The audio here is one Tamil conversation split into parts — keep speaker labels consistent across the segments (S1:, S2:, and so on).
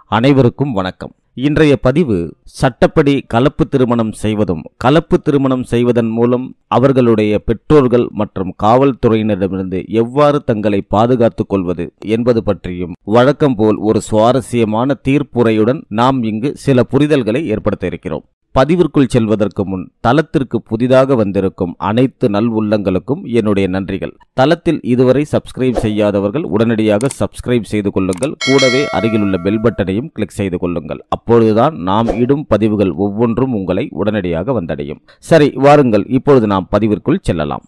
S1: அனைவருக்கும் வணக்கம் இன்றைய பதிவு சட்டப்படி கலப்பு திருமணம் செய்வதும் கலப்பு திருமணம் செய்வதன் மூலம் அவர்களுடைய பெற்றோர்கள் மற்றும் காவல்துறையினரிடமிருந்து எவ்வாறு தங்களை பாதுகாத்துக் கொள்வது என்பது பற்றியும் வழக்கம் போல் ஒரு சுவாரஸ்யமான தீர்ப்புரையுடன் நாம் இங்கு சில புரிதல்களை ஏற்படுத்த இருக்கிறோம் பதிவிற்குள் செல்வதற்கு முன் தளத்திற்கு புதிதாக வந்திருக்கும் அனைத்து நல் உள்ளங்களுக்கும் என்னுடைய நன்றிகள் தளத்தில் இதுவரை சப்ஸ்கிரைப் செய்யாதவர்கள் உடனடியாக சப்ஸ்கிரைப் செய்து கொள்ளுங்கள் கூடவே அருகிலுள்ள பெல் பட்டனையும் கிளிக் செய்து கொள்ளுங்கள் அப்பொழுதுதான் நாம் இடும் பதிவுகள் ஒவ்வொன்றும் உங்களை உடனடியாக வந்தடையும் சரி வாருங்கள் இப்பொழுது நாம் பதிவிற்குள் செல்லலாம்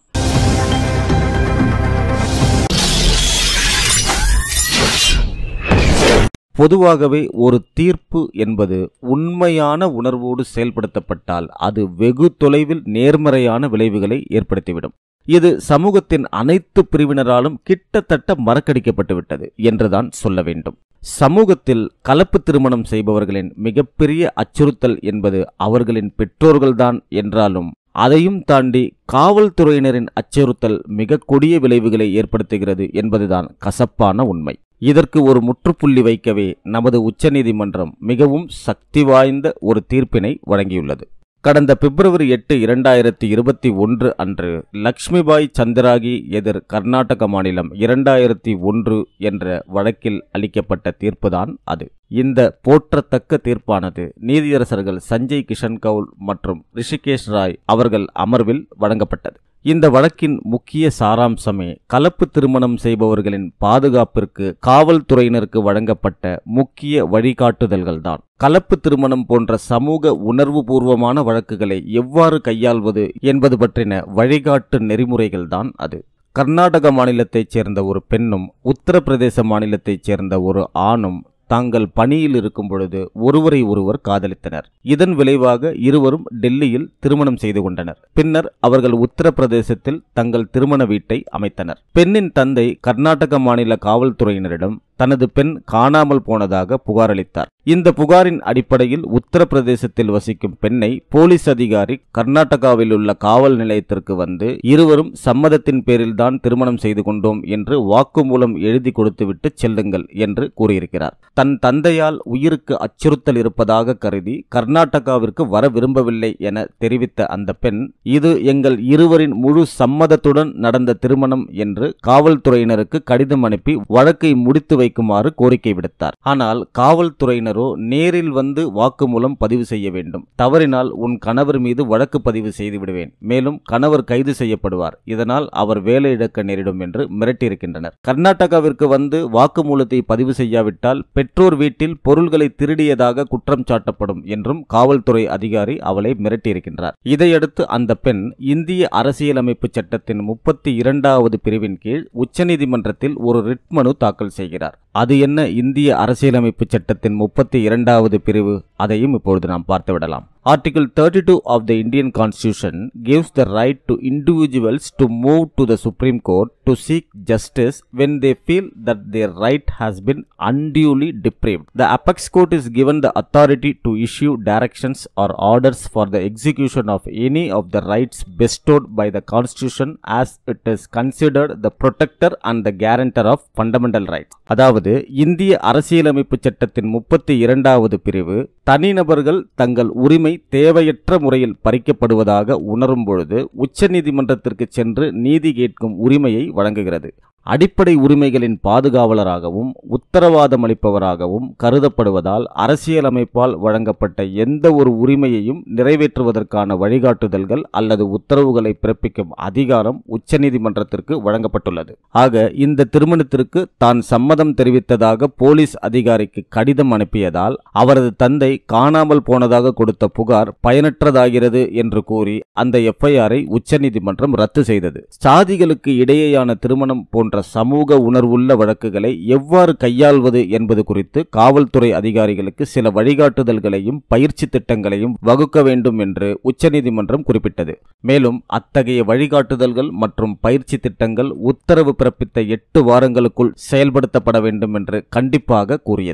S1: பொதுவாகவே ஒரு தீர்ப்பு என்பது உண்மையான உணர்வோடு செயல்படுத்தப்பட்டால் அது வெகு தொலைவில் நேர்மறையான விளைவுகளை ஏற்படுத்திவிடும் இது சமூகத்தின் அனைத்து பிரிவினராலும் கிட்டத்தட்ட மறக்கடிக்கப்பட்டுவிட்டது என்றுதான் சொல்ல வேண்டும் சமூகத்தில் கலப்பு திருமணம் செய்பவர்களின் மிகப்பெரிய அச்சுறுத்தல் என்பது அவர்களின் பெற்றோர்கள்தான் என்றாலும் அதையும் தாண்டி காவல்துறையினரின் அச்சுறுத்தல் மிக கொடிய விளைவுகளை ஏற்படுத்துகிறது என்பதுதான் கசப்பான உண்மை இதற்கு ஒரு முற்றுப்புள்ளி வைக்கவே நமது உச்சநீதிமன்றம் மிகவும் சக்தி வாய்ந்த ஒரு தீர்ப்பினை வழங்கியுள்ளது கடந்த பிப்ரவரி எட்டு இரண்டாயிரத்தி இருபத்தி ஒன்று அன்று லக்ஷ்மிபாய் சந்திராகி எதிர் கர்நாடக மாநிலம் இரண்டாயிரத்தி ஒன்று என்ற வழக்கில் அளிக்கப்பட்ட தீர்ப்புதான் அது இந்த போற்றத்தக்க தீர்ப்பானது நீதியரசர்கள் சஞ்சய் கிஷன் கவுல் மற்றும் ரிஷிகேஷ் ராய் அவர்கள் அமர்வில் வழங்கப்பட்டது இந்த வழக்கின் முக்கிய சாராம்சமே கலப்பு திருமணம் செய்பவர்களின் பாதுகாப்பிற்கு காவல்துறையினருக்கு வழங்கப்பட்ட முக்கிய வழிகாட்டுதல்கள்தான் கலப்பு திருமணம் போன்ற சமூக உணர்வுபூர்வமான வழக்குகளை எவ்வாறு கையாள்வது என்பது பற்றின வழிகாட்டு நெறிமுறைகள்தான் அது கர்நாடக மாநிலத்தைச் சேர்ந்த ஒரு பெண்ணும் உத்தரப்பிரதேச மாநிலத்தைச் சேர்ந்த ஒரு ஆணும் தாங்கள் பணியில் இருக்கும் பொழுது ஒருவரை ஒருவர் காதலித்தனர் இதன் விளைவாக இருவரும் டெல்லியில் திருமணம் செய்து கொண்டனர் பின்னர் அவர்கள் உத்தரப்பிரதேசத்தில் தங்கள் திருமண வீட்டை அமைத்தனர் பெண்ணின் தந்தை கர்நாடக மாநில காவல்துறையினரிடம் தனது பெண் காணாமல் போனதாக புகார் அளித்தார் இந்த புகாரின் அடிப்படையில் உத்தரப்பிரதேசத்தில் வசிக்கும் பெண்ணை போலீஸ் அதிகாரி கர்நாடகாவில் உள்ள காவல் நிலையத்திற்கு வந்து இருவரும் சம்மதத்தின் பேரில்தான் திருமணம் செய்து கொண்டோம் என்று வாக்குமூலம் எழுதி கொடுத்துவிட்டு செல்லுங்கள் என்று கூறியிருக்கிறார் தன் தந்தையால் உயிருக்கு அச்சுறுத்தல் இருப்பதாக கருதி கர்நாடகாவிற்கு வர விரும்பவில்லை என தெரிவித்த அந்த பெண் இது எங்கள் இருவரின் முழு சம்மதத்துடன் நடந்த திருமணம் என்று காவல்துறையினருக்கு கடிதம் அனுப்பி வழக்கை முடித்து வைக்குமாறு கோரிக்கை விடுத்தார் ஆனால் காவல்துறையினரோ நேரில் வந்து வாக்குமூலம் பதிவு செய்ய வேண்டும் தவறினால் உன் கணவர் மீது வழக்கு பதிவு செய்து விடுவேன் மேலும் கணவர் கைது செய்யப்படுவார் இதனால் அவர் வேலை இழக்க நேரிடும் என்று மிரட்டியிருக்கின்றனர் கர்நாடகாவிற்கு வந்து வாக்குமூலத்தை பதிவு செய்யாவிட்டால் பெற்றோர் வீட்டில் பொருள்களை திருடியதாக குற்றம் சாட்டப்படும் என்றும் காவல்துறை அதிகாரி அவளை மிரட்டியிருக்கின்றார் இதையடுத்து அந்த பெண் இந்திய அரசியலமைப்பு சட்டத்தின் முப்பத்தி இரண்டாவது பிரிவின் கீழ் உச்சநீதிமன்றத்தில் ஒரு ரிட் மனு தாக்கல் செய்கிறார் அது என்ன இந்திய அரசியலமைப்பு சட்டத்தின் முப்பத்தி இரண்டாவது பிரிவு அதையும் இப்பொழுது நாம் பார்த்துவிடலாம் Article 32 of the Indian Constitution gives the right to individuals to move to the Supreme Court to seek justice when they feel that their right has been unduly deprived. The apex court is given the authority to issue directions or orders for the execution of any of the rights bestowed by the Constitution as it is considered the protector and the guarantor of fundamental rights. அதாவது இந்திய அரசியலமைப்பு சட்டத்தின் முப்பத்தி இரண்டாவது பிரிவு தனிநபர்கள் தங்கள் உரிமை தேவையற்ற முறையில் பறிக்கப்படுவதாக உணரும் பொழுது உச்சநீதிமன்றத்திற்கு சென்று நீதி கேட்கும் உரிமையை வழங்குகிறது அடிப்படை உரிமைகளின் பாதுகாவலராகவும் உத்தரவாதமளிப்பவராகவும் கருதப்படுவதால் அரசியலமைப்பால் வழங்கப்பட்ட எந்த ஒரு உரிமையையும் நிறைவேற்றுவதற்கான வழிகாட்டுதல்கள் அல்லது உத்தரவுகளை பிறப்பிக்கும் அதிகாரம் உச்சநீதிமன்றத்திற்கு வழங்கப்பட்டுள்ளது ஆக இந்த திருமணத்திற்கு தான் சம்மதம் தெரிவித்ததாக போலீஸ் அதிகாரிக்கு கடிதம் அனுப்பியதால் அவரது தந்தை காணாமல் போனதாக கொடுத்த புகார் பயனற்றதாகிறது என்று கூறி அந்த எஃப்ஐஆரை உச்சநீதிமன்றம் ரத்து செய்தது சாதிகளுக்கு இடையேயான திருமணம் போன்ற சமூக உணர்வுள்ள வழக்குகளை எவ்வாறு கையாள்வது என்பது குறித்து காவல்துறை அதிகாரிகளுக்கு சில வழிகாட்டுதல்களையும் பயிற்சி திட்டங்களையும் வகுக்க வேண்டும் என்று உச்சநீதிமன்றம் குறிப்பிட்டது மேலும் அத்தகைய வழிகாட்டுதல்கள் மற்றும் பயிற்சி திட்டங்கள் உத்தரவு பிறப்பித்த எட்டு வாரங்களுக்குள் செயல்படுத்தப்பட வேண்டும் என்று கண்டிப்பாக கூறியது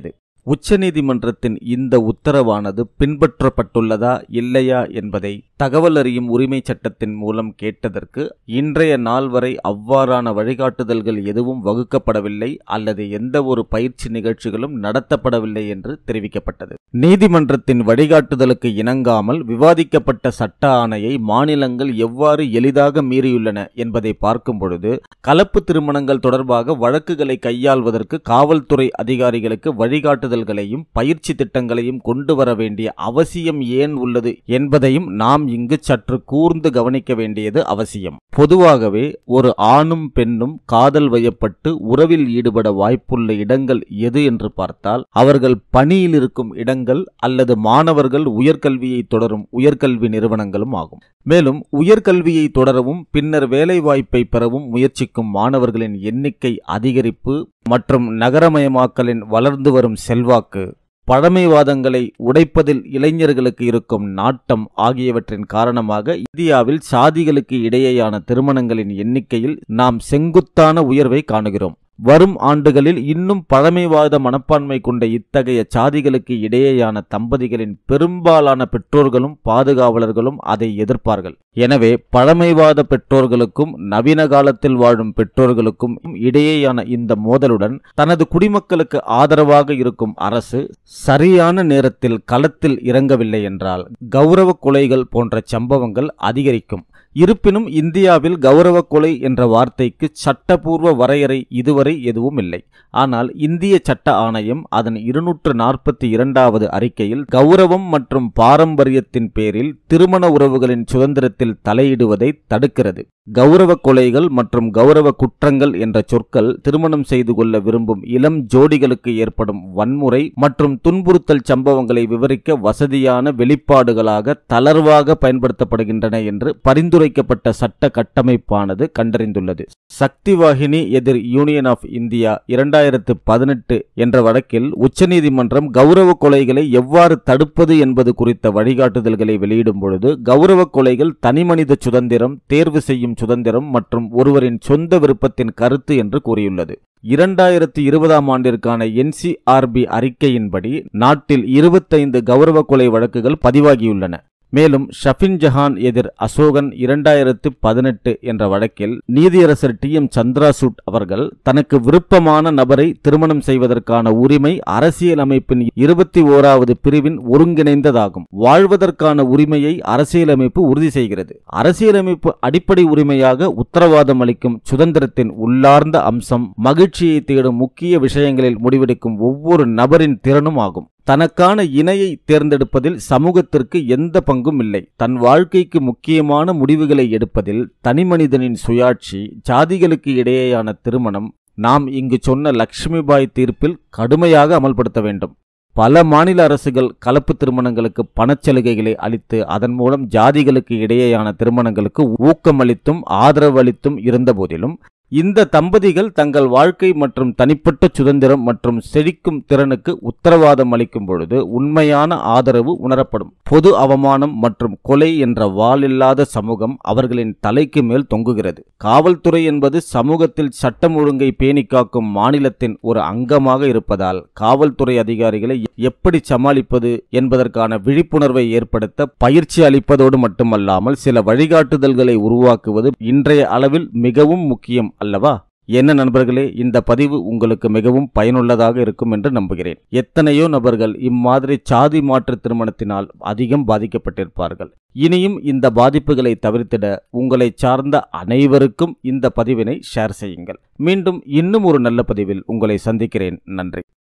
S1: உச்சநீதிமன்றத்தின் இந்த உத்தரவானது பின்பற்றப்பட்டுள்ளதா இல்லையா என்பதை தகவல் அறியும் உரிமை சட்டத்தின் மூலம் கேட்டதற்கு இன்றைய நாள் வரை அவ்வாறான வழிகாட்டுதல்கள் எதுவும் வகுக்கப்படவில்லை அல்லது எந்த ஒரு பயிற்சி நிகழ்ச்சிகளும் நடத்தப்படவில்லை என்று தெரிவிக்கப்பட்டது நீதிமன்றத்தின் வழிகாட்டுதலுக்கு இணங்காமல் விவாதிக்கப்பட்ட சட்ட ஆணையை மாநிலங்கள் எவ்வாறு எளிதாக மீறியுள்ளன என்பதை பார்க்கும் பொழுது கலப்பு திருமணங்கள் தொடர்பாக வழக்குகளை கையாள்வதற்கு காவல்துறை அதிகாரிகளுக்கு வழிகாட்டுதல்களையும் பயிற்சி திட்டங்களையும் கொண்டு வர வேண்டிய அவசியம் ஏன் உள்ளது என்பதையும் நாம் இங்கு சற்று கூர்ந்து கவனிக்க வேண்டியது அவசியம் பொதுவாகவே ஒரு ஆணும் பெண்ணும் காதல் வயப்பட்டு உறவில் ஈடுபட வாய்ப்புள்ள இடங்கள் எது என்று பார்த்தால் அவர்கள் பணியில் இருக்கும் இடங்கள் அல்லது மாணவர்கள் உயர்கல்வியை தொடரும் உயர்கல்வி நிறுவனங்களும் ஆகும் மேலும் உயர்கல்வியை தொடரவும் பின்னர் வேலைவாய்ப்பை பெறவும் முயற்சிக்கும் மாணவர்களின் எண்ணிக்கை அதிகரிப்பு மற்றும் நகரமயமாக்கலின் வளர்ந்து வரும் செல்வாக்கு பழமைவாதங்களை உடைப்பதில் இளைஞர்களுக்கு இருக்கும் நாட்டம் ஆகியவற்றின் காரணமாக இந்தியாவில் சாதிகளுக்கு இடையேயான திருமணங்களின் எண்ணிக்கையில் நாம் செங்குத்தான உயர்வை காணுகிறோம் வரும் ஆண்டுகளில் இன்னும் பழமைவாத மனப்பான்மை கொண்ட இத்தகைய சாதிகளுக்கு இடையேயான தம்பதிகளின் பெரும்பாலான பெற்றோர்களும் பாதுகாவலர்களும் அதை எதிர்ப்பார்கள் எனவே பழமைவாத பெற்றோர்களுக்கும் நவீன காலத்தில் வாழும் பெற்றோர்களுக்கும் இடையேயான இந்த மோதலுடன் தனது குடிமக்களுக்கு ஆதரவாக இருக்கும் அரசு சரியான நேரத்தில் களத்தில் இறங்கவில்லை என்றால் கௌரவ கொலைகள் போன்ற சம்பவங்கள் அதிகரிக்கும் இருப்பினும் இந்தியாவில் கௌரவ கொலை என்ற வார்த்தைக்கு சட்டபூர்வ வரையறை இதுவரை எதுவும் இல்லை ஆனால் இந்திய சட்ட ஆணையம் அதன் இருநூற்று நாற்பத்தி இரண்டாவது அறிக்கையில் கௌரவம் மற்றும் பாரம்பரியத்தின் பேரில் திருமண உறவுகளின் சுதந்திரத்தில் தலையிடுவதை தடுக்கிறது கௌரவ கொலைகள் மற்றும் கௌரவ குற்றங்கள் என்ற சொற்கள் திருமணம் செய்து கொள்ள விரும்பும் இளம் ஜோடிகளுக்கு ஏற்படும் வன்முறை மற்றும் துன்புறுத்தல் சம்பவங்களை விவரிக்க வசதியான வெளிப்பாடுகளாக தளர்வாக பயன்படுத்தப்படுகின்றன என்று பரிந்துரைக்கப்பட்ட சட்ட கட்டமைப்பானது கண்டறிந்துள்ளது சக்தி வாகினி எதிர் யூனியன் ஆஃப் இந்தியா இரண்டாயிரத்து பதினெட்டு என்ற வழக்கில் உச்சநீதிமன்றம் கௌரவ கொலைகளை எவ்வாறு தடுப்பது என்பது குறித்த வழிகாட்டுதல்களை வெளியிடும் பொழுது கௌரவ கொலைகள் தனிமனித சுதந்திரம் தேர்வு செய்யும் சுதந்திரம் மற்றும் ஒருவரின் சொந்த விருப்பத்தின் கருத்து என்று கூறியுள்ளது இரண்டாயிரத்தி இருபதாம் ஆண்டிற்கான என்சிஆர்பி அறிக்கையின்படி நாட்டில் இருபத்தைந்து கௌரவ கொலை வழக்குகள் பதிவாகியுள்ளன மேலும் ஷஃபின் ஜஹான் எதிர் அசோகன் இரண்டாயிரத்து பதினெட்டு என்ற வழக்கில் நீதியரசர் டி எம் சந்திராசூட் அவர்கள் தனக்கு விருப்பமான நபரை திருமணம் செய்வதற்கான உரிமை அரசியல் அமைப்பின் இருபத்தி ஓராவது பிரிவின் ஒருங்கிணைந்ததாகும் வாழ்வதற்கான உரிமையை அரசியலமைப்பு உறுதி செய்கிறது அரசியலமைப்பு அடிப்படை உரிமையாக உத்தரவாதம் அளிக்கும் சுதந்திரத்தின் உள்ளார்ந்த அம்சம் மகிழ்ச்சியை தேடும் முக்கிய விஷயங்களில் முடிவெடுக்கும் ஒவ்வொரு நபரின் திறனும் ஆகும் தனக்கான இணையை தேர்ந்தெடுப்பதில் சமூகத்திற்கு எந்த பங்கும் இல்லை தன் வாழ்க்கைக்கு முக்கியமான முடிவுகளை எடுப்பதில் தனிமனிதனின் சுயாட்சி ஜாதிகளுக்கு இடையேயான திருமணம் நாம் இங்கு சொன்ன லட்சுமிபாய் தீர்ப்பில் கடுமையாக அமல்படுத்த வேண்டும் பல மாநில அரசுகள் கலப்பு திருமணங்களுக்கு பணச்சலுகைகளை அளித்து அதன் மூலம் ஜாதிகளுக்கு இடையேயான திருமணங்களுக்கு ஊக்கமளித்தும் ஆதரவு அளித்தும் இருந்தபோதிலும் இந்த தம்பதிகள் தங்கள் வாழ்க்கை மற்றும் தனிப்பட்ட சுதந்திரம் மற்றும் செழிக்கும் திறனுக்கு உத்தரவாதம் அளிக்கும் பொழுது உண்மையான ஆதரவு உணரப்படும் பொது அவமானம் மற்றும் கொலை என்ற வாலில்லாத சமூகம் அவர்களின் தலைக்கு மேல் தொங்குகிறது காவல்துறை என்பது சமூகத்தில் சட்டம் ஒழுங்கை பேணி காக்கும் மாநிலத்தின் ஒரு அங்கமாக இருப்பதால் காவல்துறை அதிகாரிகளை எப்படி சமாளிப்பது என்பதற்கான விழிப்புணர்வை ஏற்படுத்த பயிற்சி அளிப்பதோடு மட்டுமல்லாமல் சில வழிகாட்டுதல்களை உருவாக்குவது இன்றைய அளவில் மிகவும் முக்கியம் அல்லவா என்ன நண்பர்களே இந்த பதிவு உங்களுக்கு மிகவும் பயனுள்ளதாக இருக்கும் என்று நம்புகிறேன் எத்தனையோ நபர்கள் இம்மாதிரி சாதி மாற்று திருமணத்தினால் அதிகம் பாதிக்கப்பட்டிருப்பார்கள் இனியும் இந்த பாதிப்புகளை தவிர்த்திட உங்களை சார்ந்த அனைவருக்கும் இந்த பதிவினை ஷேர் செய்யுங்கள் மீண்டும் இன்னும் ஒரு நல்ல பதிவில் உங்களை சந்திக்கிறேன் நன்றி